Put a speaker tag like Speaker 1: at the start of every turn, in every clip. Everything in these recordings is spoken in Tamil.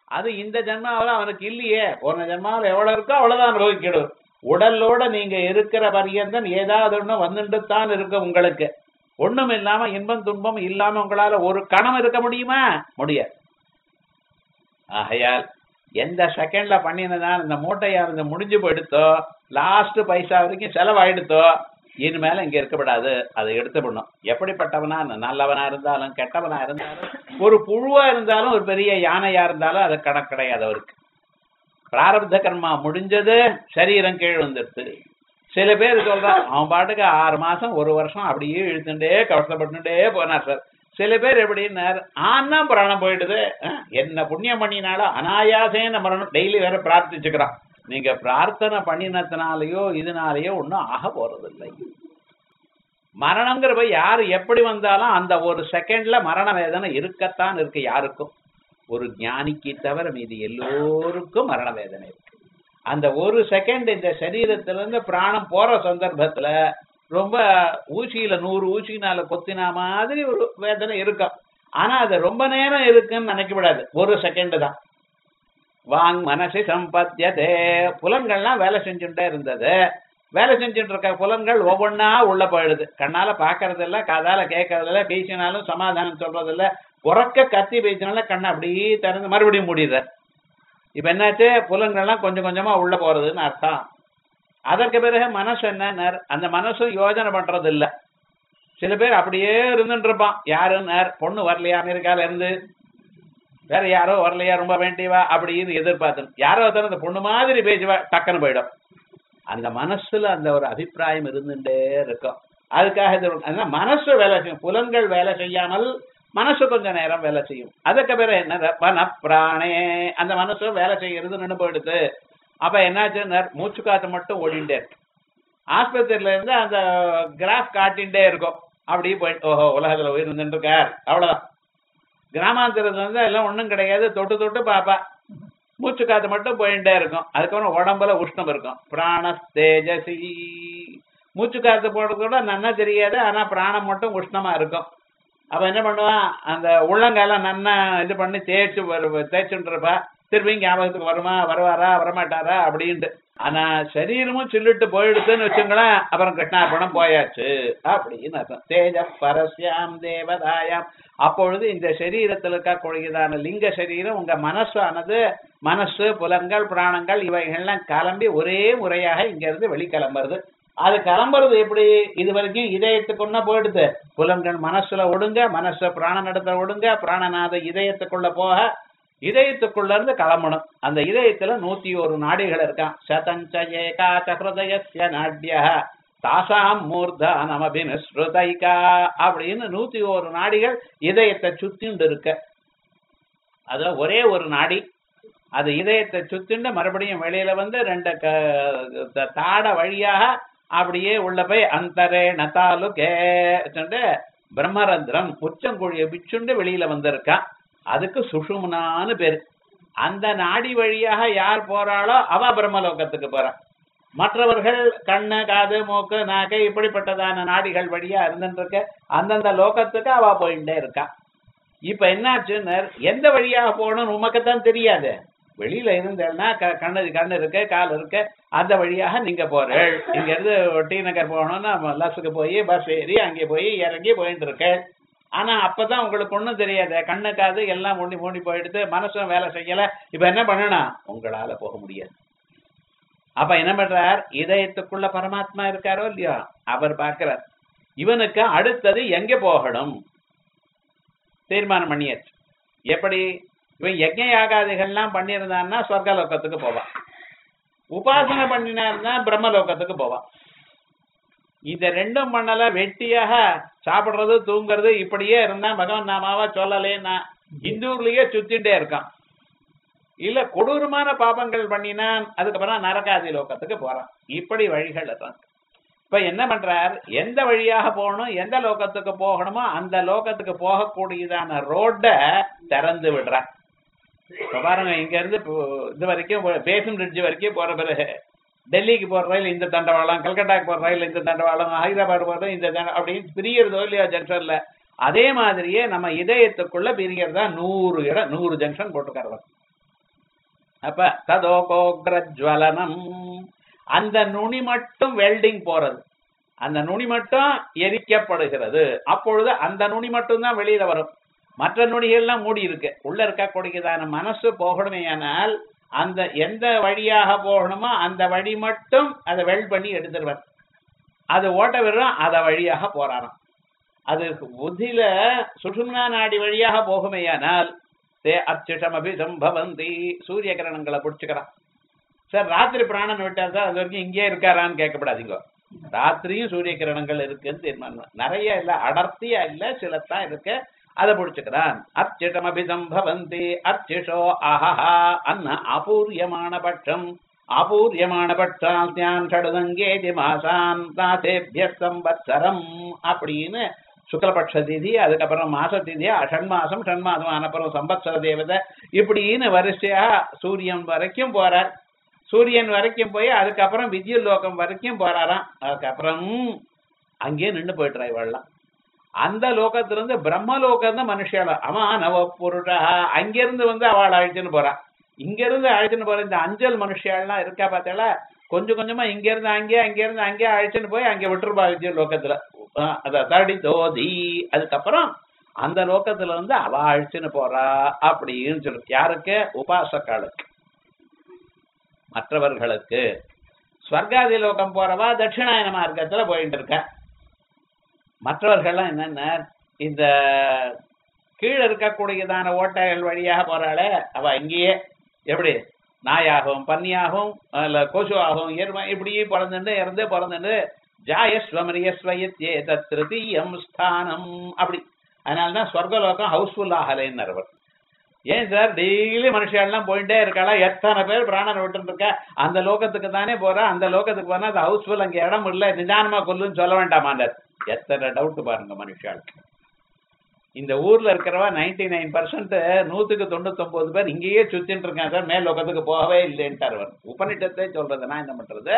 Speaker 1: அது இந்த ஜென்மாவில் அவனுக்கு இல்லையே போன ஜென்மாவில் எவ்வளவு இருக்கோ அவ்வளவுதான் அனுபவிக்கணும் உடலோட நீங்க இருக்கிற பரியந்தம் ஏதாவது ஒண்ணு வந்துட்டு தான் இருக்கு உங்களுக்கு ஒண்ணும் இல்லாம இன்பம் துன்பம் இல்லாம உங்களால ஒரு கணம் இருக்க முடியுமா முடியாது ஆகையால் எந்த செகண்ட்ல பண்ணினதான் இந்த மூட்டையா இருந்து முடிஞ்சு போயிடுத்தோ லாஸ்ட் பைசா வரைக்கும் செலவாயிடுத்தோ இனிமேல இங்க இருக்கப்படாது அதை எடுத்துடணும் எப்படிப்பட்டவனா நல்லவனா இருந்தாலும் கெட்டவனா இருந்தாலும் ஒரு புழுவா இருந்தாலும் ஒரு பெரிய யானையா இருந்தாலும் அது கணக்கு கிடையாது அவருக்கு பிராரப்த கர்மா முடிஞ்சது சரீரம் கீழ் வந்துடுது சில பேர் சொல்றான் அவன் பாட்டுக்கு ஆறு மாசம் ஒரு வருஷம் அப்படியே இழுத்துட்டே கஷ்டப்பட்டுட்டே போனார் சார் சில பேர் எப்படின்னார் ஆனா பிராணம் போயிடுது அஹ், என்ன புண்ணியம் பண்ணினாலும் அனாயாசேன மரணம் டெய்லி வேற பிரார்த்திச்சுக்கிறான் நீங்க பிரார்த்தனை பண்ணினத்தினாலயோ இதனாலயோ ஒன்றும் ஆக போறதில்லை மரணங்கிறப்ப யாரு எப்படி வந்தாலும் அந்த ஒரு செகண்ட்ல மரண வேதனை இருக்கத்தான் இருக்கு யாருக்கும் ஒரு ஞானிக்கு தவிர மீதி எல்லோருக்கும் மரண வேதனை இருக்கு அந்த ஒரு செகண்ட் இந்த சரீரத்திலிருந்து பிராணம் போற சந்தர்ப்பத்துல ரொம்ப ஊசியில நூறு ஊசினால கொத்தினா மாதிரி ஒரு வேதனை இருக்கும் ஆனா அது ரொம்ப நேரம் இருக்குன்னு நினைக்கப்படாது ஒரு செகண்ட் தான் வாங் மனசி சம்பத்தியதே புலன்கள்லாம் வேலை செஞ்சுட்டே இருந்தது வேலை செஞ்சுட்டு இருக்க புலன்கள் ஒவ்வொன்றா உள்ள போயிடுது கண்ணால பாக்குறது இல்ல காதால கேட்கறது இல்ல பேசினாலும் சமாதானம் சொல்றது இல்ல உறக்க கத்தி பேசினால கண்ணை அப்படியே திறந்து மறுபடியும் மூடிடுற இப்ப என்னாச்சு புலன்கள்லாம் கொஞ்சம் கொஞ்சமா உள்ள போறதுன்னு அர்த்தம் அதற்கு பிறகு மனசு என்ன அந்த மனசு யோஜனை பண்றது இல்ல சில பேர் அப்படியே இருந்துட்டு இருப்பான் யாருன்னு பொண்ணு வரலையா அமெரிக்கால இருந்து வேற யாரோ வரலையா ரொம்ப வேண்டியவா அப்படின்னு எதிர்பார்த்து யாரோ ஒருத்தர் அந்த பொண்ணு மாதிரி பேசுவா டக்குன்னு போயிடும் அந்த மனசுல அந்த ஒரு அபிப்பிராயம் இருந்துட்டே இருக்கும் அதுக்காக இது அதனால மனசு வேலை செய்யும் புலன்கள் வேலை செய்யாமல் மனசு கொஞ்ச நேரம் வேலை செய்யும் அதுக்கு பிறகு என்ன வன பிராணே அந்த மனசு வேலை செய்யறது நின்று போயிடுது அப்ப என்னாச்சு மூச்சு காத்து மட்டும் ஓடிண்டே இருக்கு ஆஸ்பத்திரியில இருந்து அந்த கிராஃப் காட்டின்டே இருக்கும் அப்படியே போயிட்டு ஓஹோ உலகத்துல உயிர் இருந்துட்டு இருக்கார் அவ்வளவுதான் கிராமாந்தரத்துல இருந்து எல்லாம் ஒண்ணும் கிடையாது தொட்டு தொட்டு பாப்பா மூச்சு காத்து மட்டும் போயிட்டே இருக்கும் அதுக்கப்புறம் உடம்புல உஷ்ணம் இருக்கும் பிராண தேஜசி மூச்சு காத்து போடுறது கூட நன்னா தெரியாது ஆனா பிராணம் மட்டும் உஷ்ணமா இருக்கும் அப்ப என்ன பண்ணுவான் அந்த உள்ளங்கால நன்னா இது பண்ணி தேய்ச்சு வரு- தேய்ச்சுட்டு இருப்பா திருப்பி ஞாபகத்துக்கு வருமா வருவாரா வரமாட்டாரா அப்படின்ட்டு ஆனா சரீரமும் சில்லிட்டு போயிடுதுன்னு வச்சுங்களேன் அப்புறம் கிருஷ்ணார்பணம் போயாச்சு அப்படின்னு அர்த்தம் தேஜ பரஸ்யாம் தேவதாயாம் அப்பொழுது இந்த சரீரத்தில் இருக்கக்கூடியதான லிங்க சரீரம் உங்க மனசானது மனசு புலன்கள் பிராணங்கள் இவைகள்லாம் கிளம்பி ஒரே முறையாக இங்க இருந்து வெளிக்கிளம்புறது அது கிளம்புறது எப்படி இது வரைக்கும் இதயத்துக்குள்ள போயிடுது புலன்கள் மனசுல ஒடுங்க மனசு பிராணநடத்த ஒடுங்க பிராணநாத இதயத்துக்குள்ள போக இதயத்துக்குள்ள இருந்து கிளம்பணும் அந்த இதயத்துல நூத்தி ஒரு நாடிகள் இருக்கான் சதஞ்ச ஏகாச்ச ஹிருதயஸ்ய நாட்ய தாசாம் மூர்தா நமபினுஸ்ருதைகா அப்படின்னு நூத்தி ஒரு நாடிகள் இதயத்தை சுத்திண்டு இருக்க அதுல ஒரே ஒரு நாடி அது இதயத்தை சுத்திண்டு மறுபடியும் வெளியில வந்து ரெண்டு க- த- தாட வழியாக அப்படியே உள்ள போய் அந்தரே நத்தாலு கே பிரம்மரந்திரம் உச்சங்குழிய பிச்சுண்டு வெளியில வந்திருக்கான் அதுக்கு சுஷும்னான்னு பேரு அந்த நாடி வழியாக யார் போறாளோ அவ பிரம்மலோகத்துக்கு போறா மற்றவர்கள் கண்ணு காது மூக்கு நாக்கு இப்படிப்பட்டதான நாடிகள் வழியா இருந்துட்டு இருக்க அந்தந்த லோகத்துக்கு அவ போயிட்டே இருக்கா இப்ப என்னாச்சுன்னு எந்த வழியாக போகணும்னு உமக்குத்தான் தெரியாது வெளியில இருந்தேன்னா க- கண்ணு கண்ணு இருக்கு கால் இருக்கு அந்த வழியாக நீங்க போறேள் இங்க இருந்து டி நகர் போகணும்னா லஸுக்கு போய் பஸ் ஏறி அங்கே போய் இறங்கி போயிட்டு இருக்கேள் ஆனா அப்பதான் உங்களுக்கு ஒண்ணும் தெரியாது கண்ணு காது எல்லாம் மூடி மூடி போயிடுது மனசும் வேலை செய்யல இப்ப என்ன பண்ணணும் உங்களால போக முடியாது அப்ப என்ன பண்றார் இதயத்துக்குள்ள பரமாத்மா இருக்காரோ இல்லையோ அவர் பார்க்கிறார் இவனுக்கு அடுத்தது எங்க போகணும் தீர்மானம் பண்ணியாச்சு எப்படி இவன் யஜ்ஞ யாகாதிகள்லாம் பண்ணியிருந்தான்னா சொர்க்கலோகத்துக்கு போவான் உபாசனை பண்ணினார்னா பிரம்மலோகத்துக்கு போவான் இந்த ரெண்டும் பண்ணல வெட்டியாக சாப்பிடுறது தூங்குறது இப்படியே இருந்தா பகவான் நாமாவா சொல்லலேன்னா இந்தூர்லயே சுத்திட்டே இருக்கான் இல்ல கொடூரமான பாபங்கள் பண்ணினான் அதுக்கப்புறம் நரகாதி லோகத்துக்கு போறான் இப்படி வழிகள் இருக்கான் இப்ப என்ன பண்றார் எந்த வழியாக போகணும் எந்த லோகத்துக்கு போகணுமோ அந்த லோகத்துக்கு போகக்கூடியதான ரோட திறந்து விடுறார் இப்ப பாருங்க இங்க இருந்து இப்போ இது வரைக்கும் பேசும் பிரிட்ஜ் வரைக்கும் போற பிறகு டெல்லிக்கு போற ரயில் இந்த தண்டவாளம் கல்கட்டாக்கு போற ரயில் இந்த தண்டவாளம் ஹைதராபாத் போறது இந்த தண்ட அப்படின்னு பிரியறதோ இல்லையா ஜங்ஷன்ல அதே மாதிரியே நம்ம இதயத்துக்குள்ள பிரியறதா நூறு இடம் நூறு ஜங்ஷன் போட்டுக்காரவர் அப்ப ததோகோக்ரஜ்வலனம் அந்த நுனி மட்டும் வெல்டிங் போறது அந்த நுனி மட்டும் எரிக்கப்படுகிறது அப்பொழுது அந்த நுனி மட்டும் தான் வெளியில வரும் மற்ற நுனிகள்லாம் மூடி இருக்கு உள்ள இருக்கக்கூடியதான மனசு போகணுமேயானால் அந்த எந்த வழியாக போகணுமோ அந்த வழி மட்டும் அதை வெல்ட் பண்ணி எடுத்துருவார் அது ஓட்ட விடுறோம் அதை வழியாக போறாராம் அது புத்தியில சுஷும்னா நாடி வழியாக போகுமேயானால் தே அச்சுஷம் அபிசம்பவந்தி சூரிய கிரணங்களை பிடிச்சுக்கிறான் சார் ராத்திரி பிராணன் விட்டார் சார் அது வரைக்கும் இங்கே இருக்காரான்னு கேட்கப்படாதீங்க ராத்திரியும் சூரிய கிரணங்கள் இருக்குன்னு தீர்மானம் நிறைய இல்ல அடர்த்தியா இல்ல சிலத்தான் இருக்கு அதை பிடிச்சுக்கிறான் அர்ச்சிஷம் அபிசம்பவந்தி அர்ச்சிஷோ அஹஹா அன்ன அபூரியமான பட்சம் அபூரியமான பட்சால் தியான் ஷடுதங்கேதி மாசான் தாசேபிய சம்பத்சரம் அப்படின்னு சுக்லபட்ச திதி அதுக்கப்புறம் மாச திதி ஷண்மாசம் ஷண்மாசம் அப்புறம் சம்பத்சர தேவதை இப்படின்னு வரிசையா சூரியன் வரைக்கும் போறார் சூரியன் வரைக்கும் போய் அதுக்கப்புறம் வித்யுல் லோகம் வரைக்கும் போறாராம் அதுக்கப்புறம் அங்கேயே நின்று போயிட்டுறா இவள்லாம் அந்த லோகத்திலிருந்து பிரம்ம லோகம் தான் மனுஷால அமானவ புருஷா அங்கிருந்து வந்து அவள் அழைச்சுன்னு போறா இங்க இருந்து அழைச்சுன்னு போற இந்த அஞ்சல் மனுஷியாள்லாம் இருக்கா பார்த்தால கொஞ்சம் கொஞ்சமா இங்க இருந்து அங்கே அங்க இருந்து அங்கே அழைச்சுன்னு போய் அங்க விட்டுருப்பா விஜய லோகத்துல அஹ் அத தடி தோதி அதுக்கப்புறம் அந்த லோகத்துல இருந்து அவ அழைச்சுன்னு போறா அப்படின்னு சொல்லு யாருக்கு உபாசக்காளுக்கு மற்றவர்களுக்கு ஸ்வர்காதி லோகம் போறவா தட்சிணாயன மார்க்கத்துல போயிட்டு இருக்க மற்றவர்கள்லாம் என்னென்ன இந்த கீழே இருக்கக்கூடியதான ஓட்டைகள் வழியாக போறாளே அவ இங்கேயே எப்படி நாயாகவும் பன்னியாகவும் இல்ல கொசுவாகவும் எருமை இப்படி பிறந்துட்டு இறந்து பிறந்துட்டு ஜாயஸ்வமரியஸ்வயத்யே திருத்தீயம் ஸ்தானம் அப்படி அதனாலதான் ஸ்வர்கலோகம் ஹவுஸ்ஃபுல் ஆகலைன்னு அவர் ஏன் சார் டெய்லி மனுஷாலாம் போயிட்டே இருக்காளா எத்தனை பேர் பிராணனை விட்டு இருக்கா அந்த லோகத்துக்கு தானே போறா அந்த லோகத்துக்கு போனா அது ஹவுஸ்ஃபுல் அங்க இடம் இல்ல நிதானமா கொல்லுன்னு சொல்ல வேண்டாமாண்டார் எத்தனை டவுட் பாருங்க மனுஷாளுக்கு இந்த ஊர்ல இருக்கிறவா நைன்டி நைன் பர்சன்ட் நூத்துக்கு தொண்ணூத்தொன்பது பேர் இங்கேயே சுத்தின்னு இருக்காங்க சார் மேல் லோகத்துக்கு போகவே இல்லைன்ட்டார் அவர் உபநிஷத்தை சொல்றது நான் என்ன பண்றது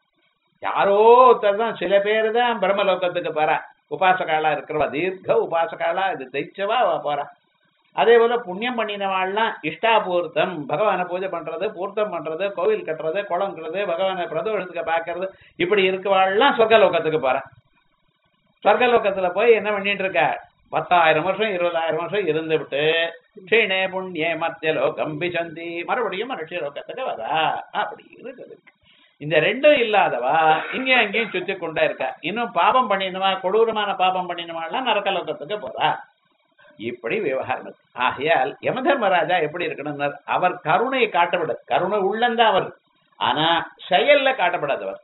Speaker 1: யாரோ ஒருத்தர் தான் சில பேர் தான் பிரம்மலோகத்துக்கு போறா உபாசகாலா இருக்கிறவா தீர்க்க உபாசகாலா இது தைச்சவா அவ போறா அதே போல புண்ணியம் பண்ணினவாள்லாம் இஷ்டாபூர்த்தம் பகவானை பூஜை பண்றது பூர்த்தம் பண்றது கோவில் கட்டுறது குளம் கட்டுறது பகவானை பிரதோஷத்துக்கு பார்க்கறது இப்படி இருக்கவாள்லாம் சொர்க்கலோகத்துக்கு போறேன் சொர்க்கலோகத்துல போய் என்ன பண்ணிட்டு இருக்க பத்தாயிரம் வருஷம் இருபதாயிரம் வருஷம் இருந்து விட்டு க்ஷீணே புண்ணிய மத்திய லோகம் பிசந்தி மறுபடியும் மனுஷ லோகத்துக்கு வரா அப்படி இருக்குது இந்த ரெண்டும் இல்லாதவா இங்க அங்கேயும் சுத்தி கொண்டே இருக்கா இன்னும் பாபம் பண்ணினவா கொடூரமான பாபம் பண்ணினவாள்லாம் நரக்கலோகத்துக்கு போறா இப்படி விவகாரம் இருக்கு. ஆகையால் யமதர்மராஜா எப்படி இருக்கணும்னா அவர் கருணையை காட்டப்படாது கருணை உள்ளந்தான் அவர் ஆனா செயல்ல காட்டப்படாதவர்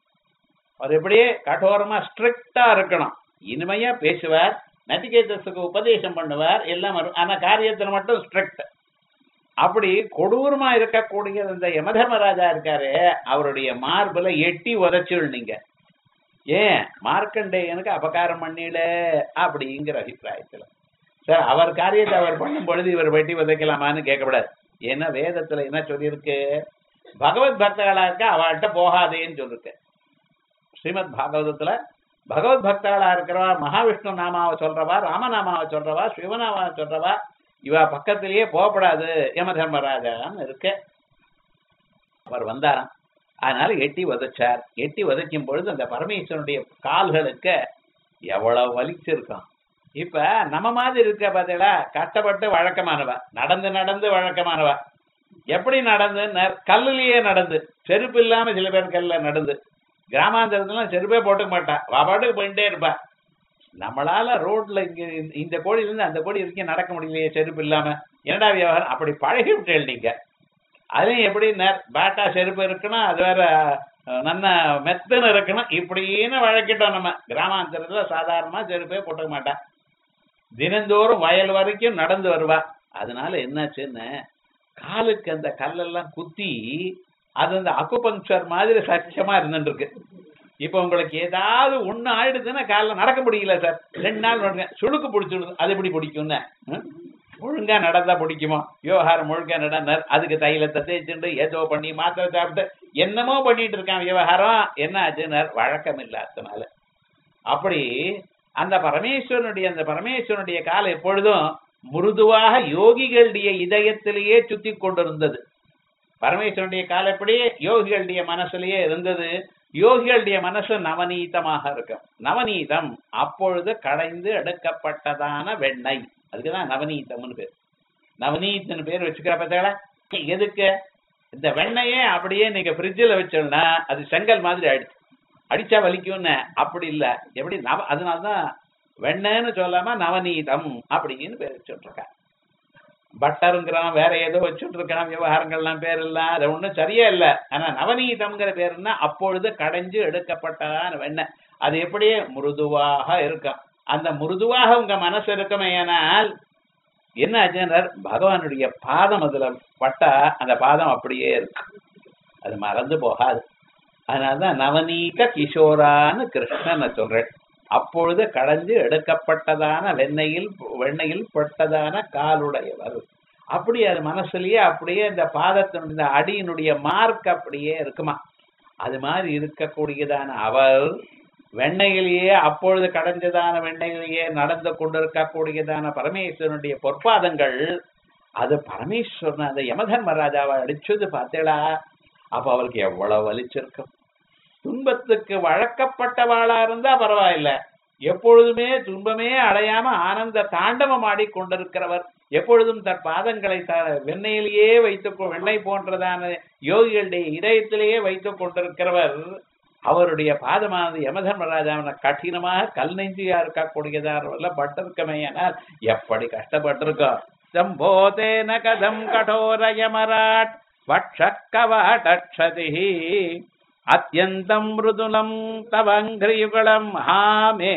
Speaker 1: அவர் எப்படியே கঠোரமா ஸ்ட்ரிக்டா இருக்கணும் இனிமையா பேசுவார் நச்சிகேதஸுக்கு உபதேசம் பண்ணுவார் எல்லாம் வரும் ஆனா காரியத்துல மட்டும் ஸ்ட்ரிக்ட் அப்படி கொடூரமா இருக்கக்கூடிய இந்த யமதர்மராஜா இருக்காரு அவருடைய மார்புல எட்டி உதச்சுள் நீங்க ஏன் மார்க்கண்டேயனுக்கு அபகாரம் பண்ணில அப்படிங்கிற அபிப்பிராயத்துல சார் அவர் காரியத்தை அவர் பண்ணும் பொழுது இவர் வெட்டி விதைக்கலாமான்னு கேட்கக்கூடாது ஏன்னா வேதத்துல என்ன சொல்லியிருக்கு பகவத் பக்தர்களா இருக்க அவள்கிட்ட போகாதேன்னு சொல்லிருக்கு ஸ்ரீமத் பாகவதத்துல பகவத் பக்தர்களா இருக்கிறவா மகாவிஷ்ணு நாமாவை சொல்றவா ராமநாமாவை சொல்றவா சிவநாமாவை சொல்றவா இவ பக்கத்திலேயே போகப்படாது யம தர்மராஜான்னு இருக்கு அவர் வந்தாராம் அதனால எட்டி உதைச்சார் எட்டி உதைக்கும் பொழுது அந்த பரமேஸ்வரனுடைய கால்களுக்கு எவ்வளவு வலிச்சிருக்கான் இப்ப நம்ம மாதிரி இருக்க பார்த்தீங்களா கஷ்டப்பட்டு வழக்கமானவ நடந்து நடந்து வழக்கமானவ எப்படி நடந்து கல்லுலயே நடந்து செருப்பு இல்லாம சில பேர் கல்ல நடந்து கிராமாந்தரத்துல செருப்பே போட்டுக்க மாட்டா அவ பாட்டுக்கு போயிட்டே இருப்பா நம்மளால ரோட்ல இங்க இந்த- இந்த கோடியில இருந்து அந்த கோடி வரைக்கும் நடக்க முடியலையே செருப்பு இல்லாம என்னடா வியாபாரம் அப்படி பழகி விட்டேன் நீங்க அதுலயும் எப்படி நெ- பேட்டா செருப்பு இருக்கணும் அது வேற அஹ், நல்ல மெத்துன்னு இருக்கணும் இப்படின்னு வழக்கிட்டோம் நம்ம கிராமாந்தரத்துல சாதாரணமா செருப்பே போட்டுக்க மாட்டா தினந்தோறும் வயல் வரைக்கும் நடந்து வருவா அதனால என்னாச்சுன்னு காலுக்கு அந்த கல்லெல்லாம் குத்தி அது அந்த அக்குபங்க்சர் மாதிரி சத்தியமா இருந்துட்டு இருக்கு இப்ப உங்களுக்கு ஏதாவது ஒண்ணு ஆயிடுதுன்னா காலில் நடக்க முடியல சார் ரெண்டு நாள் நடங்க சுளுக்கு பிடிச்சிடுது அது எப்படி பிடிக்கும்னு ம்? ஒழுங்கா நடந்தா பிடிக்குமோ விவகாரம் ஒழுங்கா நடந்தார் அதுக்கு தைலத்தை தேய்ச்சுண்டு ஏதோ பண்ணி மாத்திரை சாப்பிட்டு என்னமோ பண்ணிட்டு இருக்கான் விவகாரம் என்ன ஆச்சுன்னார் வழக்கம் இல்லாதனால அப்படி அந்த பரமேஸ்வரனுடைய அந்த பரமேஸ்வரனுடைய கால் எப்பொழுதும் மிருதுவாக யோகிகளுடைய இதயத்திலேயே சுத்தி கொண்டிருந்தது பரமேஸ்வரனுடைய கால் எப்படி யோகிகளுடைய மனசுலயே இருந்தது யோகிகளுடைய மனசு நவநீதமாக இருக்கும் நவநீதம் அப்பொழுது கடைந்து எடுக்கப்பட்டதான வெண்ணெய் அதுக்குதான் நவநீதம்னு பேர் நவநீதன் பேர் வச்சுக்கிற பார்த்தீங்களா எதுக்கு இந்த வெண்ணெயே அப்படியே நீங்க ஃப்ரிட்ஜில் வச்சோம்னா அது செங்கல் மாதிரி ஆயிடுச்சு அடிச்சா வலிக்கும்னு அப்படி இல்ல எப்படி நவ அதனாலதான் வெண்ணெய்ன்னு சொல்லாம நவநீதம் அப்படின்னு பேர் வச்சுட்டு இருக்காங்க பட்டருங்கிறான் வேற ஏதோ வச்சுட்டு இருக்கான் விவகாரங்கள்லாம் பேர் இல்ல அது ஒண்ணும் சரியா இல்ல ஆனா நவநீதம்ங்கிற பேருன்னா அப்பொழுது கடைஞ்சு எடுக்கப்பட்டதான வெண்ணெய் அது எப்படியே மிருதுவாக இருக்கும் அந்த மிருதுவாக உங்க மனசு இருக்குமே ஆனால் என்ன ஆச்சுன்றார் பகவானுடைய பாதம் அதுல பட்டா அந்த பாதம் அப்படியே இருக்கு அது மறந்து போகாது அதனாலதான் நவநீத கிஷோரான்னு கிருஷ்ணனை சொல்றேன் அப்பொழுது கடைஞ்சு எடுக்கப்பட்டதான வெண்ணெயில் வெண்ணெயில் பட்டதான காலுடையவர் அப்படி அது மனசுலயே அப்படியே இந்த பாதத்தினுடைய இந்த அடியினுடைய மார்க் அப்படியே இருக்குமா அது மாதிரி இருக்கக்கூடியதான அவர் வெண்ணையிலேயே அப்பொழுது கடைஞ்சதான வெண்ணையிலேயே நடந்து கொண்டிருக்கக்கூடியதான பரமேஸ்வரனுடைய பொற்பாதங்கள் அது பரமேஸ்வரன் அந்த யமதர்மராஜாவை அடிச்சது பார்த்தேடா அப்ப அவருக்கு எவ்வளவு வலிச்சிருக்கும் துன்பத்துக்கு வழக்கப்பட்டவாளா இருந்தா பரவாயில்ல எப்பொழுதுமே துன்பமே அடையாம ஆனந்த தாண்டவம் ஆடிக்கொண்டிருக்கிறவர் எப்பொழுதும் தன் பாதங்களை த வெண்ணையிலேயே வைத்துக் கொ- வெண்ணெய் போன்றதான யோகிகளுடைய இதயத்திலேயே வைத்துக் கொண்டிருக்கிறவர் அவருடைய பாதமானது யமதர்மராஜாவின கடினமாக கல் நெஞ்சியா இருக்கக்கூடியதான பட்டிருக்கமே ஆனால் எப்படி கஷ்டப்பட்டிருக்கோம் சம்போதேன கதம் கடோர யமராட் வட்சக்கவாடக்ஷதி அத்தியந்தம் மிருதுலம் தவங்கிரியுகலம் ஹா மே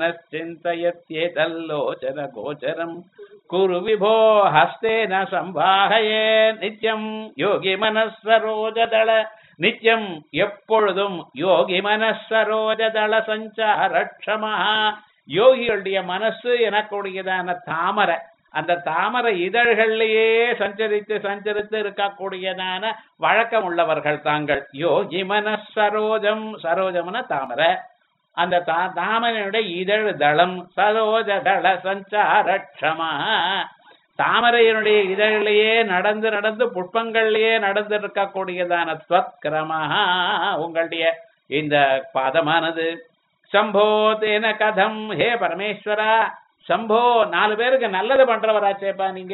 Speaker 1: மனச்சிந்தயத்யேதல்லோச்சன கோச்சரம் குரு விபோ ஹஸ்தேன சம்பாகயே நித்யம் யோகி மனஸ்வரோஜதள நித்யம் எப்பொழுதும் யோகி மனஸ்வரோஜதள சஞ்சாரக்ஷமா யோகிகளுடைய மனசு எனக்கூடியதான தாமரை அந்த தாமரை இதழ்கள்லயே சஞ்சரித்து சஞ்சரித்து இருக்கக்கூடியதான வழக்கம் உள்ளவர்கள் தாங்கள் யோகி மனசரோஜம் சரோஜம்னா தாமரை அந்த தா- தாமரையுடைய இதழ் தளம் சரோஜ தள சஞ்சாரக்ஷமா தாமரையினுடைய இதழிலேயே நடந்து நடந்து புஷ்பங்கள்லயே நடந்து இருக்கக்கூடியதான ஸ்வத்கிரமா உங்களுடைய இந்த பாதமானது சம்போ தேன கதம் ஹே பரமேஸ்வரா சம்போ நாலு பேருக்கு நல்லது பண்றவராச்சேப்பா நீங்க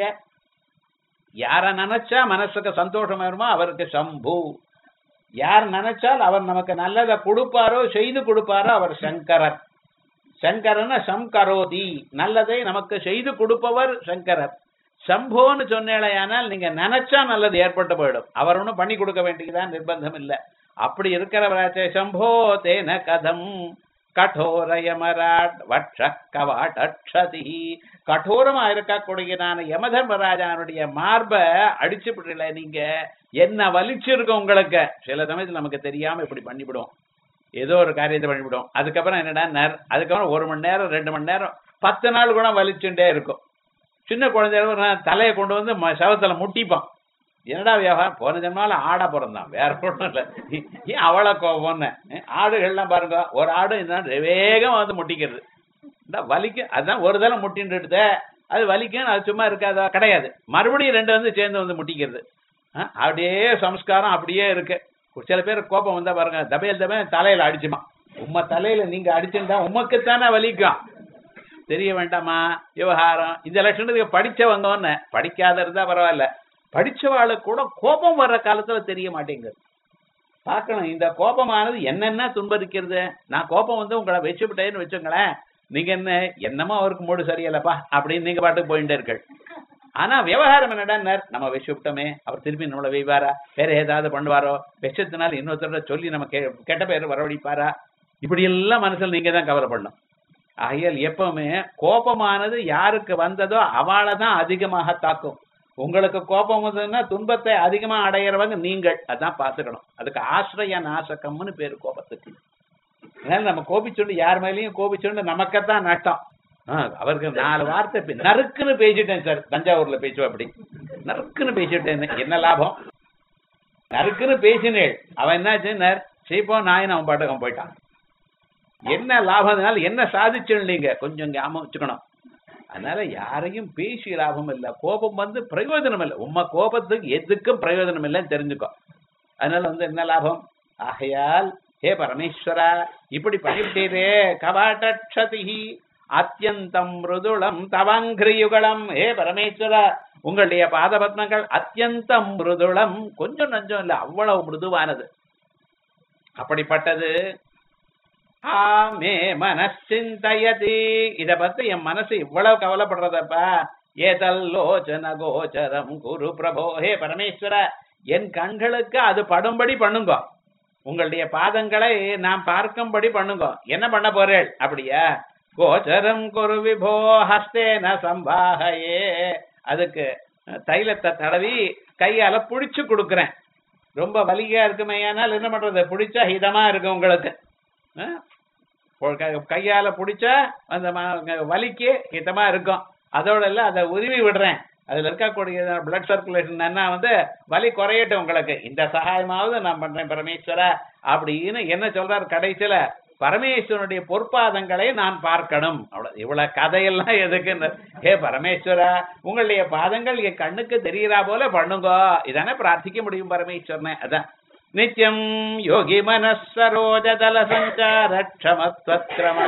Speaker 1: யார நினைச்சா மனசுக்கு சந்தோஷம் வருமோ அவருக்கு சம்பு யார் நினைச்சால் அவர் நமக்கு நல்லதை கொடுப்பாரோ செய்து கொடுப்பாரோ அவர் சங்கரர் சங்கரன சம்கரோதி நல்லதை நமக்கு செய்து கொடுப்பவர் சங்கரர் சம்போன்னு சொன்னேலையானால் நீங்க நினைச்சா நல்லது ஏற்பட்டு போயிடும் அவர் ஒன்றும் பண்ணி கொடுக்க வேண்டியதான் நிர்பந்தம் இல்லை அப்படி இருக்கிறவராச்சே சம்போ தேன கதம் கடோரயமராட் வட்ச கவாடக்ஷதி கடோரமா இருக்கக்கூடியதான யமதர்மராஜானுடைய மார்பை அடிச்சு விடல நீங்க என்ன வலிச்சிருக்கும் உங்களுக்கு சில சமயத்துல நமக்கு தெரியாம இப்படி பண்ணிவிடும் ஏதோ ஒரு காரியத்தை பண்ணிவிடும் அதுக்கப்புறம் என்னடா நேர் அதுக்கப்புறம் ஒரு மணி நேரம் ரெண்டு மணி நேரம் பத்து நாள் கூட வலிச்சுட்டே இருக்கும் சின்ன குழந்தைகள் நான் தலையை கொண்டு வந்து ம- சவத்துல முட்டிப்பான் என்னடா வியாபாரம் போன ஜென்மால ஆடா பிறந்தான் வேற ஒன்றும் இல்லை ஏன் அவளை கோபம்னு ஆடுகள்லாம் பாருங்க ஒரு ஆடு இந்த வேகம் வந்து முட்டிக்கிறது இந்த வலிக்கும் அதான் ஒரு தடவை முட்டின்ட்டு அது வலிக்கும் அது சும்மா இருக்காதா கிடையாது மறுபடியும் ரெண்டு வந்து சேர்ந்து வந்து முட்டிக்கிறது ஆ, அப்படியே சம்ஸ்காரம் அப்படியே இருக்கு சில பேர் கோபம் வந்தா பாருங்க தபையில் தபையில் தலையில அடிச்சுமா உம்ம தலையில நீங்க அடிச்சுட்டா உமக்குத்தானே வலிக்கும் தெரிய வேண்டாமா விவகாரம் இந்த லட்சணத்துக்கு படிச்சவங்கன்னு படிக்காத இருந்தா பரவாயில்ல படிச்சவாளுக்கு கூட கோபம் வர்ற காலத்துல தெரிய மாட்டேங்குது பார்க்கணும் இந்த கோபமானது என்னென்ன துன்பரிக்கிறது நான் கோபம் வந்து உங்களை வச்சுவிட்டேன்னு வச்சுங்களேன் நீங்க என்ன என்னமோ அவருக்கு மூடு சரியில்லப்பா அப்படின்னு நீங்க பாட்டுக்கு போயிட்டே இருக்கள் ஆனா விவகாரம் என்னடா நம்ம வச்சுவிட்டோமே அவர் திருப்பி நம்மளை வைவாரா வேற ஏதாவது பண்ணுவாரோ விஷத்தினால இன்னொருத்தர சொல்லி நம்ம கெ- கெட்ட பேர் வரவழைப்பாரா இப்படி எல்லாம் மனசுல நீங்க தான் கவலைப்படணும் ஆகையால் எப்பவுமே கோபமானது யாருக்கு வந்ததோ அவளை தான் அதிகமாக தாக்கும் உங்களுக்கு கோபம் வந்ததுன்னா துன்பத்தை அதிகமா அடையிறவங்க நீங்கள் அதான் பார்த்துக்கணும் அதுக்கு ஆசிரிய நாசகம்னு பேரு கோபத்துக்கு அதனால நம்ம கோபிச்சுண்டு யார் மேலேயும் கோபிச்சுண்டு நமக்குத்தான் நஷ்டம் ஆ, அவருக்கு நாலு வார்த்தை பே- நறுக்குன்னு பேசிட்டேன் சார் தஞ்சாவூர்ல பேசுவா அப்படி நறுக்குன்னு பேசிட்டேன் என்ன லாபம் நறுக்குன்னு பேசினேள் அவன் என்னாச்சு சீப்போ நாயின் அவன் பாட்டகம் போயிட்டான் என்ன லாபம்னால என்ன சாதிச்சுன்னு நீங்க கொஞ்சம் ஞாபகம் வச்சுக்கணும் அதனால யாரையும் பேசி லாபம் இல்ல கோபம் வந்து பிரயோஜனம் இல்லை உம்ம கோபத்துக்கு எதுக்கும் பிரயோஜனம் இல்லைன்னு தெரிஞ்சுக்கோ அதனால வந்து என்ன லாபம் ஆகையால் ஹே பரமேஸ்வரா இப்படி பண்ணிவிட்டீரே கவாட்டக்ஷதி அத்தியந்தம் மிருதுளம் தவங்கிரியுகளம் ஹே பரமேஸ்வரா உங்களுடைய பாதபத்மங்கள் அத்தியந்தம் மிருதுளம் கொஞ்சம் நஞ்சம் இல்ல அவ்வளவு மிருதுவானது அப்படிப்பட்டது ஆமே மனசிந்தயதி இத பத்தி என் மனசு இவ்வளவு கவலைப்படுறதப்பா ஏதல்லோச்சன கோச்சரம் குரு பிரபோ ஹே பரமேஸ்வர என் கண்களுக்கு அது படும்படி பண்ணுங்க உங்களுடைய பாதங்களை நான் பார்க்கும்படி பண்ணுங்க என்ன பண்ண போறேள் அப்படியா கோச்சரம் குரு விபோ ஹஸ்தேன சம்பாகையே அதுக்கு தைலத்தை தடவி கையால புடிச்சு கொடுக்குறேன் ரொம்ப வலியா இருக்குமையானால் என்ன பண்றது பிடிச்சா ஹிதமா இருக்கு உங்களுக்கு ஆ? ஒரு க- கையால பிடிச்சா அந்த ம- வலிக்கு ஹிதமா இருக்கும் அதோட இல்ல அதை உருவி விடுறேன் அதுல இருக்கக்கூடிய பிளட் சர்க்குலேஷன் என்ன வந்து வலி குறையட்டும் உங்களுக்கு இந்த சகாயமாவது நான் பண்றேன் பரமேஸ்வரா அப்படின்னு என்ன சொல்றாரு கடைசியில பரமேஸ்வரனுடைய பொற்பாதங்களை நான் பார்க்கணும் அவ்வளவு இவ்வளவு கதையெல்லாம் எதுக்குன்னு ஹே பரமேஸ்வரா உங்களுடைய பாதங்கள் என் கண்ணுக்கு தெரியறா போல பண்ணுங்க இதானே பிரார்த்திக்க முடியும் பரமேஸ்வரனே அதான் நித்யம் யோகி மனசரோஜதல சஞ்சார க்ஷமத்வக்ரம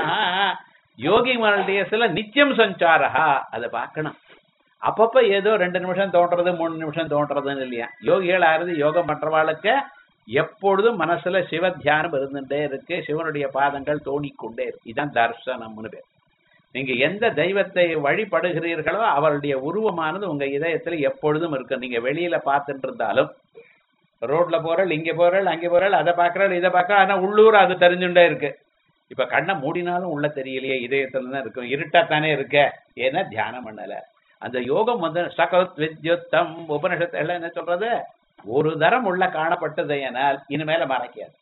Speaker 1: யோகி மனுடைய சில நித்தியம் சஞ்சாரா அதை பார்க்கணும் அப்பப்ப ஏதோ ரெண்டு நிமிஷம் தோன்றது மூணு நிமிஷம் தோன்றதுன்னு இல்லையா யோகிகள் ஆறுது யோகம் பண்றவாளுக்கு எப்பொழுதும் மனசுல சிவ தியானம் இருந்துட்டே இருக்கு சிவனுடைய பாதங்கள் தோணிக்கொண்டே இருக்கு இதான் தர்சனம்னு பேர் நீங்க எந்த தெய்வத்தை வழிபடுகிறீர்களோ அவருடைய உருவமானது உங்க இதயத்துல எப்பொழுதும் இருக்கு நீங்க வெளியில பார்த்துட்டு இருந்தாலும் ரோட்ல போறள் இங்க போறள் அங்க போறள் அதை பார்க்கறள் இதை பார்க்க ஆனா உள்ளூர் அது தெரிஞ்சுட்டே இருக்கு இப்ப கண்ணை மூடினாலும் உள்ள தெரியலையே இதயத்துல தான் இருக்கும் இருட்டா தானே இருக்க ஏன்னா தியானம் பண்ணல அந்த யோகம் வந்து சகத் வித்யுத்தம் உபனிஷத்து எல்லாம் என்ன சொல்றது ஒரு தரம் உள்ள காணப்பட்டது எனால் இனிமேல மறைக்காது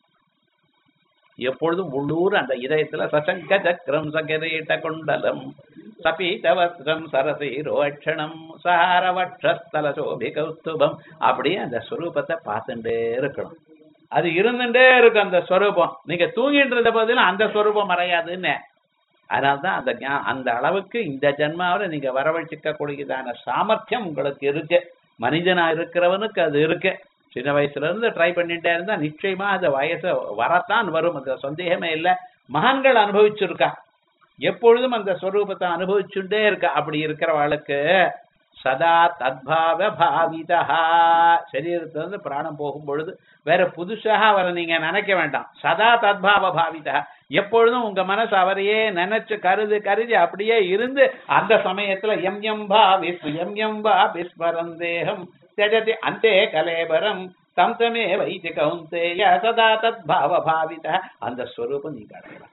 Speaker 1: எப்பொழுதும் உள்ளூர் அந்த இதயத்துல சசங்க சக்கரம் சகரீட்ட குண்டலம் சபீதவஸ்திரம் சரசி ரோட்சணம் சாரவட்சஸ்தல சோபி கௌஸ்துபம் அப்படியே அந்த ஸ்வரூபத்தை பார்த்துட்டே இருக்கணும் அது இருந்துட்டே இருக்கும் அந்த ஸ்வரூபம் நீங்க தூங்கிட்டு இருந்த போதிலும் அந்த ஸ்வரூபம் மறையாதுன்னு அதனால்தான் அந்த ஞா- அந்த அளவுக்கு இந்த ஜென்மாவில நீங்க வரவழைச்சிக்க கூடியதான சாமர்த்தியம் உங்களுக்கு இருக்கு மனிதனா இருக்கிறவனுக்கு அது இருக்கு சின்ன வயசுல இருந்து ட்ரை பண்ணிட்டே இருந்தா நிச்சயமா அந்த வயசு வரத்தான் வரும் அந்த சந்தேகமே இல்ல மகான்கள் அனுபவிச்சிருக்கா எப்பொழுதும் அந்த ஸ்வரூபத்தை அனுபவிச்சுட்டே இருக்கா அப்படி இருக்கிறவளுக்கு சதா தத்பாவ பாவிதா சரீரத்துல இருந்து பிராணம் போகும் பொழுது வேற புதுசாக அவரை நீங்க நினைக்க வேண்டாம் சதா தத்பாவ பாவிதா எப்பொழுதும் உங்க மனசு அவரையே நினைச்சு கருது கருதி அப்படியே இருந்து அந்த சமயத்துல எம் எம் பா விஸ்ம எம் எம் பா விஸ்மரந்தேகம் தியஜதி அந்தே கலேபரம் தம் தமே வைத்தி கௌந்தேய சதா தத்பாவ பாவிதா அந்த ஸ்வரூபம் நீங்க அடையலாம்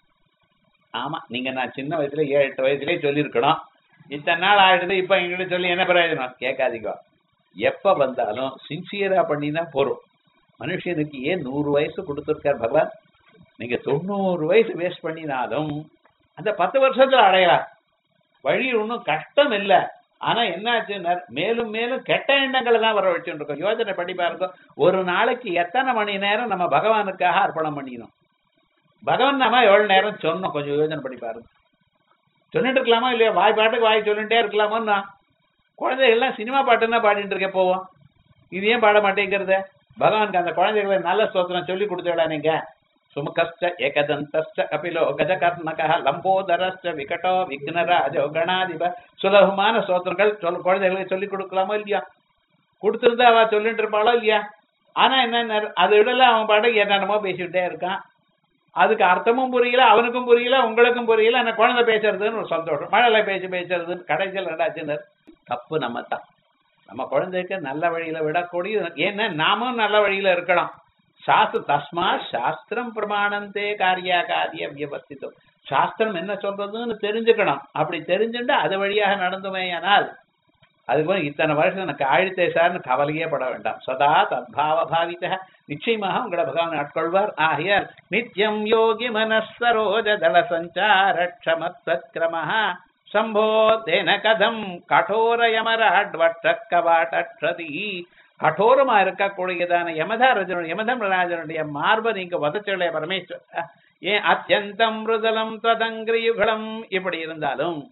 Speaker 1: ஆமா நீங்க நான் சின்ன வயசுல ஏழு எட்டு வயசுலயே சொல்லியிருக்கணும் இத்தனை நாள் ஆயிடுது இப்ப எங்கிட்ட சொல்லி என்ன பிரயோஜனம் கேட்காதீங்க எப்ப வந்தாலும் சின்சியரா பண்ணினா போறோம் மனுஷனுக்கு ஏன் நூறு வயசு கொடுத்துருக்கார் பகவான் நீங்க தொண்ணூறு வயசு வேஸ்ட் பண்ணினாலும் அந்த பத்து வருஷத்துல அடையலாம் வழி ஒன்றும் கஷ்டம் இல்ல ஆனா என்னாச்சுன்னா மேலும் மேலும் கெட்ட எண்ணங்களை தான் வர வச்சுட்டு இருக்கோம் யோசனை பண்ணி பாருங்க ஒரு நாளைக்கு எத்தனை மணி நேரம் நம்ம பகவானுக்காக அர்ப்பணம் பண்ணிக்கணும் பகவான் நாம எவ்வளவு நேரம் சொன்னோம் கொஞ்சம் யோசனை பண்ணி பாருங்க சொல்லிட்டு இருக்கலாமா இல்லையா வாய் பாட்டுக்கு வாய் சொல்லிட்டே இருக்கலாமோன்னா குழந்தைகள்லாம் சினிமா பாட்டுன்னா பாடிட்டு இருக்க போவோம் இது ஏன் பாட மாட்டேங்கிறது பகவானுக்கு அந்த குழந்தைகளை நல்ல ஸ்தோத்திரம் சொல்லி கொடுத்துடா நீங்க சுமுகஸ்ட ஏகதந்தஸ்ட கபிலோ கஜகர்ணக லம்போதரஸ்ட விகடோ விக்னராஜோ கணாதிப சுலபமான ஸ்தோத்திரங்கள் சொல் குழந்தைகளுக்கு சொல்லி கொடுக்கலாமோ இல்லையா கொடுத்துருந்தா அவ சொல்லிட்டு இருப்பாளோ இல்லையா ஆனா என்ன அது விடல அவன் பாட்டுக்கு என்னென்னமோ பேசிக்கிட்டே இருக்கான் அதுக்கு அர்த்தமும் புரியல அவனுக்கும் புரியல உங்களுக்கும் புரியல அந்த குழந்தை பேசுறதுன்னு ஒரு சந்தோஷம் மழலை பேச்சு பேசுறதுன்னு கடைசியில் ரெண்டாச்சுன்னு தப்பு நம்ம தான் நம்ம குழந்தைக்கு நல்ல வழியில விடக்கூடிய ஏன்னா நாமும் நல்ல வழியில இருக்கலாம் சாஸ்திர தஸ்மா சாஸ்திரம் பிரமாணந்தே காரியா காரிய வியவஸ்தித்தம் சாஸ்திரம் என்ன சொல்றதுன்னு தெரிஞ்சுக்கணும் அப்படி தெரிஞ்சுட்டு அது வழியாக நடந்துமேயானால் அதுக்கு போய் இத்தனை வருஷம் எனக்கு ஆழ்த்தே சார்னு கவலையே பட வேண்டாம் சதா தத்பாவ பாவித நிச்சயமாக உங்களை பகவான் ஆட்கொள்வார் ஆகையால் நித்யம் யோகி மனசரோஜ தள சஞ்சார க்ஷமத்வக்ரமः சம்போ தேன கதம் கடோர யமராட்வட்ட கவாட்டதி கடோரமா இருக்கக்கூடியதான யமதராஜனுடைய யமதமராஜனுடைய மார்பை நீங்க வதச்சலே பரமேஸ்வர் ஏன் அத்தியந்தம் மிருதலம் ததங்கிரியுகலம் இப்படி இருந்தாலும்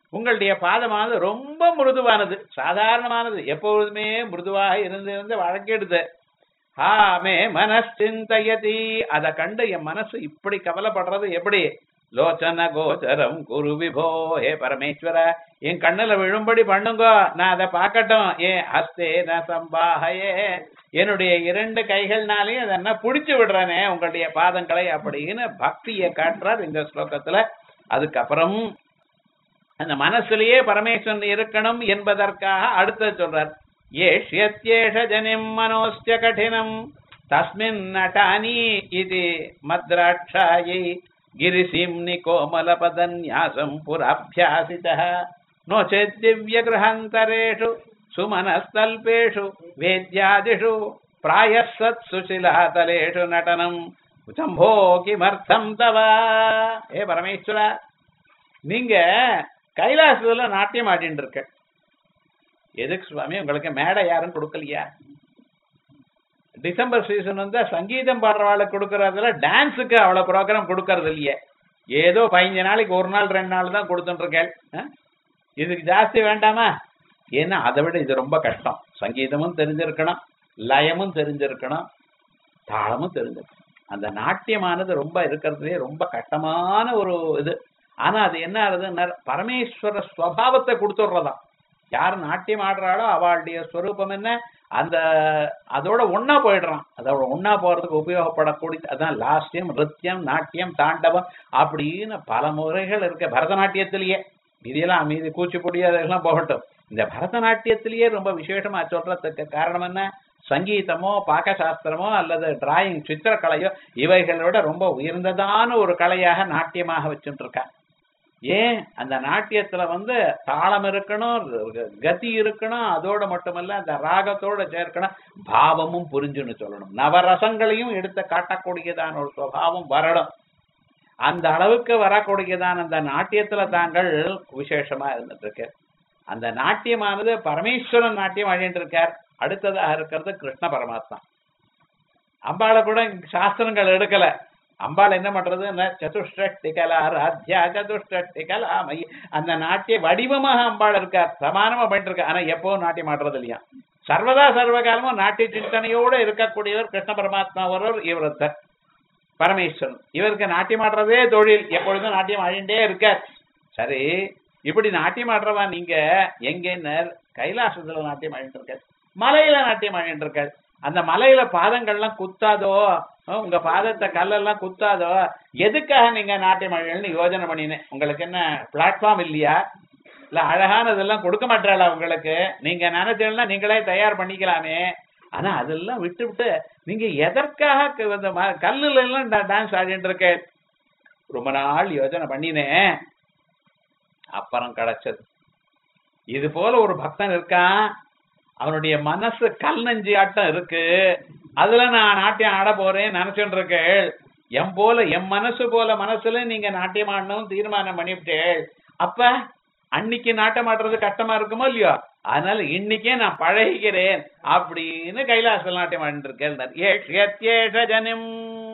Speaker 1: உங்களுடைய பாதமானது ரொம்ப மிருதுவானது சாதாரணமானது எப்பொழுதுமே மிருதுவாக இருந்து இருந்து வழக்கிடுது ஹா மே மனசிந்தயதி அத கண்டு என் மனசு இப்படி கவலைப்படுறது எப்படி லோச்சன கோச்சரம் குரு விபோ ஹே பரமேஸ்வர என் கண்ணுல விழும்படி பண்ணுங்க நான் அதை பார்க்கட்டும் ஏன் ஹஸ்தே ந சம்பாஹயே என்னுடைய இரண்டு கைகள்னாலையும் அதை என்ன புடிச்சு விடுறேனே உங்களுடைய பாதங்களை அப்படின்னு பக்தியை காட்டுறார் இந்த ஸ்லோகத்துல அதுக்கப்புறம் அந்த மனசுலயே பரமேஸ்வரன் இருக்கணும் என்பதற்காக அடுத்து சொல்றார் ஏஷ்யத்யேஷ ஜனிம் மனோஸ்ய கடினம் தஸ்மின் நட்டானி இது மத்ராட்சாயை गिरिसिंनि कोमलपदन्यासं पुराभ्यासितः नो चेत् दिव्यगृहान्तरेषु सुमनस्तल्पेषु वेद्यादिषु प्रायः सत्सुशिलातलेषु नटनं शम्भो किमर्थं तव ஏ பரமேஸ்வரா நீங்க கைலாசத்துல நாட்டியம் ஆடிட்டு இருக்க எதுக்கு சுவாமி உங்களுக்கு மேடை யாரும் கொடுக்கலையா டிசம்பர் சீசன் வந்து சங்கீதம் பாடுறவாளுக்கு கொடுக்கறதுல டான்ஸுக்கு அவ்வளவு ப்ரோக்ராம் கொடுக்கறது இல்லையே ஏதோ பதினஞ்சு நாளைக்கு ஒரு நாள் ரெண்டு நாள் தான் கொடுத்துருக்கேன் இதுக்கு ஜாஸ்தி வேண்டாமா ஏன்னா அதை விட இது ரொம்ப கஷ்டம் சங்கீதமும் தெரிஞ்சிருக்கணும் லயமும் தெரிஞ்சிருக்கணும் தாளமும் தெரிஞ்சிருக்கணும் அந்த நாட்டியமானது ரொம்ப இருக்கிறதுலே ரொம்ப கஷ்டமான ஒரு இது ஆனா அது என்ன ஆகுதுன்னா பரமேஸ்வர ஸ்வபாவத்தை கொடுத்துடுறதாம் யார் நாட்டியம் ஆடுறாளோ அவளுடைய ஸ்வரூபம் என்ன அந்த அதோட ஒன்னா போயிடுறான் அதோட ஒன்னா போறதுக்கு உபயோகப்படக்கூடிய அதான் லாஸ்டியம் நிருத்தியம் நாட்டியம் தாண்டவம் அப்படின்னு பல முறைகள் இருக்கு பரதநாட்டியத்திலேயே இதெல்லாம் மீதி கூச்சிப்புடி அதெல்லாம் போகட்டும் இந்த பரதநாட்டியத்திலேயே ரொம்ப விசேஷமா சொல்றதுக்கு காரணம் என்ன சங்கீதமோ பாக்கசாஸ்திரமோ அல்லது டிராயிங் சித்திரக்கலையோ இவைகளோட ரொம்ப உயர்ந்ததான ஒரு கலையாக நாட்டியமாக வச்சுட்டு இருக்காங்க ஏன் அந்த நாட்டியத்துல வந்து தாளம் இருக்கணும் கதி இருக்கணும் அதோட மட்டுமல்ல அந்த ராகத்தோட சேர்க்கணும் பாவமும் புரிஞ்சுன்னு சொல்லணும் நவரசங்களையும் எடுத்து காட்டக்கூடியதான ஒரு சுவாவம் வரணும் அந்த அளவுக்கு வரக்கூடியதான அந்த நாட்டியத்துல தாங்கள் விசேஷமா இருந்துட்டு இருக்கு அந்த நாட்டியமானது பரமேஸ்வரன் நாட்டியம் ஆடிட்டு இருக்கார் அடுத்ததாக இருக்கிறது கிருஷ்ண பரமாத்மா அம்பாளை கூட சாஸ்திரங்கள் எடுக்கல அம்பாள் என்ன பண்றதுன்னா சதுஷ்டி கலா ராத்யா சதுஷ்டி கலாமயி அந்த நாட்டிய வடிவமாக அம்பாள் இருக்கார் சமானமா பண்ணிட்டு இருக்கா ஆனா எப்பவும் நாட்டியம் ஆடுறது இல்லையா சர்வதா சர்வகாலமும் நாட்டிய சிந்தனையோட இருக்கக்கூடியவர் கிருஷ்ண பரமாத்மா ஒருவர் இவரத்தர் பரமேஸ்வரன் இவருக்கு நாட்டியம் ஆடுறதே தொழில் எப்பொழுதும் நாட்டியம் ஆடிண்டே இருக்கார் சரி இப்படி நாட்டியம் ஆடுறவா நீங்க எங்கன்னு கைலாசத்துல நாட்டியம் ஆடிட்டு இருக்காரு மலையில நாட்டியம் ஆடிட்டு இருக்காரு அந்த மலையில பாதங்கள்லாம் குத்தாதோ உங்க பாதத்தை கல்லெல்லாம் குத்தாதோ எதுக்காக நீங்க நாட்டியம் ஆடுறீங்கன்னு யோஜனை பண்ணினேன் உங்களுக்கு என்ன பிளாட்ஃபார்ம் இல்லையா இல்ல அழகானதெல்லாம் கொடுக்க மாட்டாளா உங்களுக்கு நீங்க நினைச்சீங்கன்னா நீங்களே தயார் பண்ணிக்கலாமே ஆனா அதெல்லாம் விட்டு விட்டு நீங்க எதற்காக இந்த கல்லுல எல்லாம் டான்ஸ் ஆடிட்டு இருக்க ரொம்ப நாள் யோசனை பண்ணினேன் அப்புறம் கிடைச்சது இது போல ஒரு பக்தன் இருக்கான் அவனுடைய மனசு கல் நெஞ்சி ஆட்டம் இருக்கு அதுல நான் நாட்டியம் ஆட போறேன் நினைச்சுட்டு இருக்கேள் எம் போல என் மனசு போல மனசுல நீங்க நாட்டியம் ஆடணும் தீர்மானம் பண்ணிவிட்டேள் அப்ப அன்னைக்கு நாட்டம் ஆடுறது கஷ்டமா இருக்குமோ இல்லையோ அதனால இன்னைக்கே நான் பழகிக்கிறேன் அப்படின்னு கைலாச நாட்டியம் ஆடிட்டு இருக்கேன் ஜனம்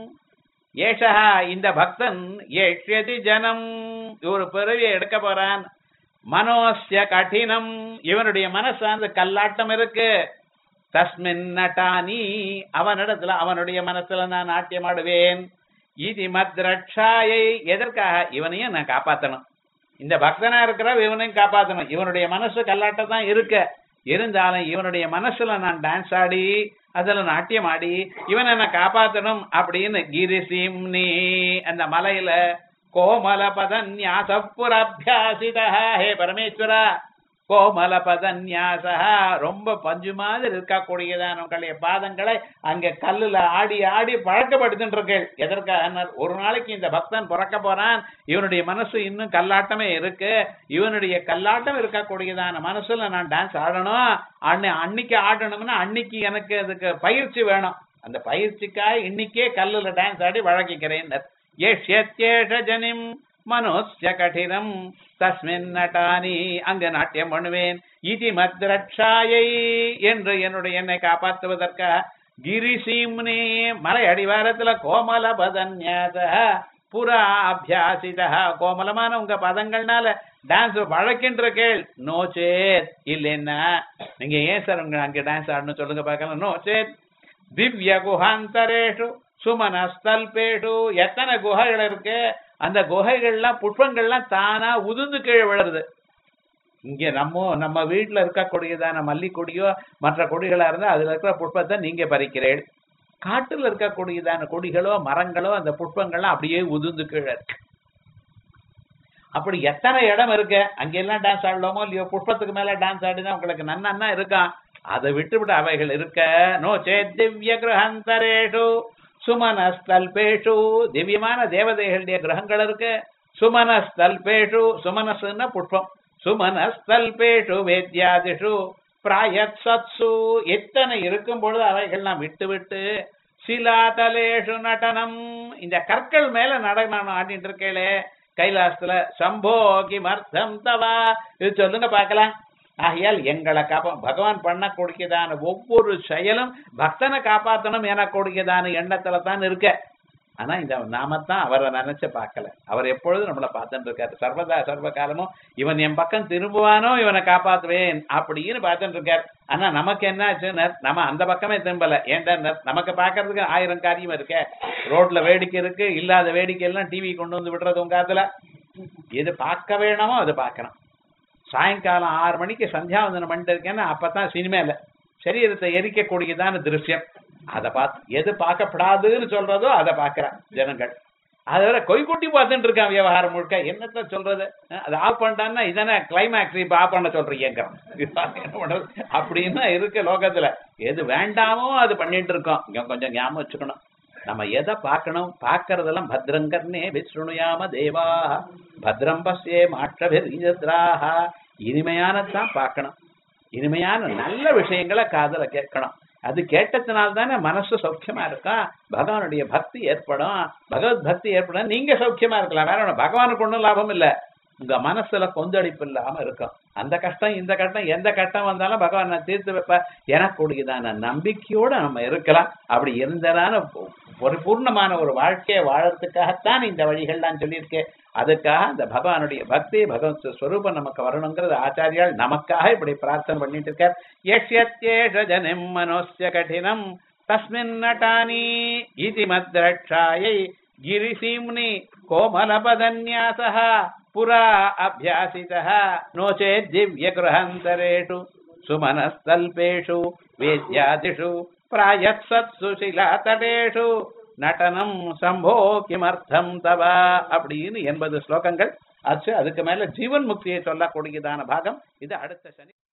Speaker 1: ஏஷா இந்த பக்தன் ஏஷ்யதி ஜனம் ஒரு பிறவியை எடுக்க போறான் மனோஸ்ய கடினம் இவனுடைய மனசு அந்த கல்லாட்டம் இருக்கு தஸ்மின் நட்டானி அவனிடத்துல அவனுடைய மனசுல நான் நாட்டியம் ஆடுவேன் இது மத்ரட்சாயை எதற்காக இவனையும் நான் காப்பாத்தணும் இந்த பக்தனா இருக்கிற இவனையும் காப்பாத்தணும் இவனுடைய மனசு கல்லாட்டம் தான் இருக்கு இருந்தாலும் இவனுடைய மனசுல நான் டான்ஸ் ஆடி அதுல நாட்டியம் ஆடி இவனை நான் காப்பாத்தணும் அப்படின்னு கிரிசிம்னி அந்த மலையில கோமல பதன்யாச புரபியாசிதா ஹே பரமேஸ்வரா கோமல பதன்யாச ரொம்ப பஞ்சு மாதிரி இருக்கக்கூடியதான உங்களுடைய பாதங்களை அங்க கல்லுல ஆடி ஆடி பழக்கப்படுத்திட்டு இருக்கேள் எதற்காக ஒரு நாளைக்கு இந்த பக்தன் பிறக்க போறான் இவனுடைய மனசு இன்னும் கல்லாட்டமே இருக்கு இவனுடைய கல்லாட்டம் இருக்கக்கூடியதான மனசுல நான் டான்ஸ் ஆடணும் அன்னை அன்னைக்கு ஆடணும்னா அன்னைக்கு எனக்கு அதுக்கு பயிற்சி வேணும் அந்த பயிற்சிக்காக இன்னைக்கே கல்லுல டான்ஸ் ஆடி வழக்கிக்கிறேன் ஏஷ்யத்யேஷ ஜனிம் மனோஸ்ய கடினம் தஸ்மின் நட்டானி அங்க நாட்டியம் பண்ணுவேன் இதி மத்ரட்சாயை என்று என்னுடைய என்னை காப்பாற்றுவதற்காக கிரிசீம்னே மலை அடிவாரத்துல கோமல பதன்யாச புறா அபியாசிதா கோமலமான உங்க பதங்கள்னால டான்ஸ் வழக்கின்ற கேள் நோ சேத் இல்லைன்னா நீங்க ஏன் சார் உங்க அங்க டான்ஸ் ஆடணும் சொல்லுங்க பார்க்கலாம் நோ சேத் திவ்ய குஹாந்தரேஷு சுமனஸ்தல்பேஷு எத்தனை குகைகள் இருக்கு அந்த குகைகள்லாம் புஷ்பங்கள்லாம் தானா உதிர்ந்து கீழே விழுறது இங்க நம்ம நம்ம வீட்டுல இருக்கக்கூடியதான மல்லிக்கொடியோ மற்ற கொடிகளா இருந்தா அதுல இருக்கிற புஷ்பத்தை நீங்க பறிக்கிறீள் காட்டுல இருக்கக்கூடியதான கொடிகளோ மரங்களோ அந்த புஷ்பங்கள்லாம் அப்படியே உதிர்ந்து கீழே இருக்கு அப்படி எத்தனை இடம் இருக்கு அங்கெல்லாம் டான்ஸ் ஆடலாமோ இல்லையோ புஷ்பத்துக்கு மேல டான்ஸ் ஆடினா உங்களுக்கு நன்னா இருக்கான் அதை விட்டு விட்டு அவைகள் இருக்க நோ சேத் திவ்ய கிரகந்தரேஷு சுமனஸ்தல்பேஷு திவ்யமான தேவதைகளுடைய கிரகங்கள் இருக்கு சுமனஸ்தல்பேஷு சுமனஸ்னா புஷ்பம் சுமனஸ்தல்பேஷு வேத்யாதிஷு பிராயத் சத்சு எத்தனை இருக்கும் பொழுது அவைகள்லாம் விட்டு விட்டு சிலாதலேஷு நடனம் இந்த கற்கள் மேல நடனம் ஆடிட்டு இருக்கேளே கைலாசத்துல சம்போ கிமர்த்தம் தவா இது சொல்லுங்க பார்க்கலாம் ஆகையால் எங்களை காப்பா பகவான் பண்ணக்கூடியதான ஒவ்வொரு செயலும் பக்தனை காப்பாற்றணும் எனக்கூடியதான எண்ணத்துல தான் இருக்க ஆனா இந்த நாமத்தான் அவரை நினைச்சு பார்க்கல அவர் எப்பொழுதும் நம்மளை பார்த்துட்டு இருக்காரு சர்வதா சர்வ காலமும் இவன் என் பக்கம் திரும்புவானோ இவனை காப்பாத்துவேன் அப்படின்னு பார்த்துட்டு இருக்காரு ஆனா நமக்கு என்ன ஆச்சுன்னு நம்ம அந்த பக்கமே திரும்பல ஏன்டா நமக்கு பார்க்கறதுக்கு ஆயிரம் காரியம் இருக்க ரோட்ல வேடிக்கை இருக்கு இல்லாத வேடிக்கை எல்லாம் டிவி கொண்டு வந்து விடுறது உங்க காத்துல எது பார்க்க வேணுமோ அது பார்க்கணும் சாயங்காலம் ஆறு மணிக்கு சந்தியாவந்தனம் பண்ணிட்டு இருக்கேன்னா அப்பதான் சினிமால சரீரத்தை எரிக்கக்கூடியதான திருஷ்யம் அதை பார்த்து எது பார்க்கப்படாதுன்னு சொல்றதோ அதை பார்க்கறான் ஜனங்கள் அதை விட கொய்குட்டி பார்த்துட்டு இருக்கான் விவகாரம் முழுக்க என்னத்த சொல்றது அஹ் அதை ஆஃப் பண்ணிட்டான்னா இதானே கிளைமேக்ஸ் இப்ப ஆஃப் பண்ண சொல்றீங்கிறான் என்ன பண்றது அப்படின்னு இருக்கு லோகத்துல எது வேண்டாமோ அது பண்ணிட்டு இருக்கோம் இங்க கொஞ்சம் ஞாபகம் வச்சுக்கணும் நம்ம எதை பார்க்கணும் பார்க்கறதெல்லாம் பத்ரங்கர்னே விஸ்ருணுயாம தேவா பத்ரம் பஸ்யே மாற்றபிராக இனிமையானதான் பார்க்கணும் இனிமையான நல்ல விஷயங்களை காதல கேட்கணும் அது கேட்டதுனால தானே மனசு சௌக்கியமா இருக்கா பகவானுடைய பக்தி ஏற்படும் பகவத் பக்தி ஏற்படும் நீங்க சௌக்கியமா இருக்கலாம் வேற ஒண்ணும் பகவானுக்கு ஒண்ணும் லாபம் இல்ல உங்க மனசுல கொந்தளிப்பு இல்லாம இருக்கும் அந்த கஷ்டம் இந்த கஷ்டம் எந்த கஷ்டம் வந்தாலும் பகவான் நான் தீர்த்து வைப்ப எனக்கூடியதான நம்பிக்கையோட நம்ம இருக்கலாம் அப்படி இருந்ததான ஒரு பூர்ணமான ஒரு வாழ்க்கையை வாழறதுக்காகத்தான் இந்த வழிகள்லாம் சொல்லியிருக்கேன் அதுக்காக அந்த பகவானுடைய பக்தி பகவத் ஸ்வரூபம் நமக்கு வரணுங்கிறது ஆச்சாரியால் நமக்காக இப்படி பிரார்த்தனை பண்ணிட்டு இருக்கார் யஷ்யத்யேஷ ஜனிம் மனோஸ்ய கடினம் தஸ்மின் நட்டானி இதி மத்ரட்சாயை गिरिसीम्नि कोमलपदन्यासः पुरा अभ्यासितः नो चेत् दिव्यगृहान्तरेषु सुमनस्तल्पेषु वेद्यादिषु प्रायत्सत्सु शिलातटेषु நடனம் சம்போ கிமர்த்தம் தவ அப்படின்னு எண்பது ஸ்லோகங்கள் ஆச்சு அதுக்கு மேல ஜீவன் முக்தியை சொல்லக்கூடியதான பாகம் இது அடுத்த சனி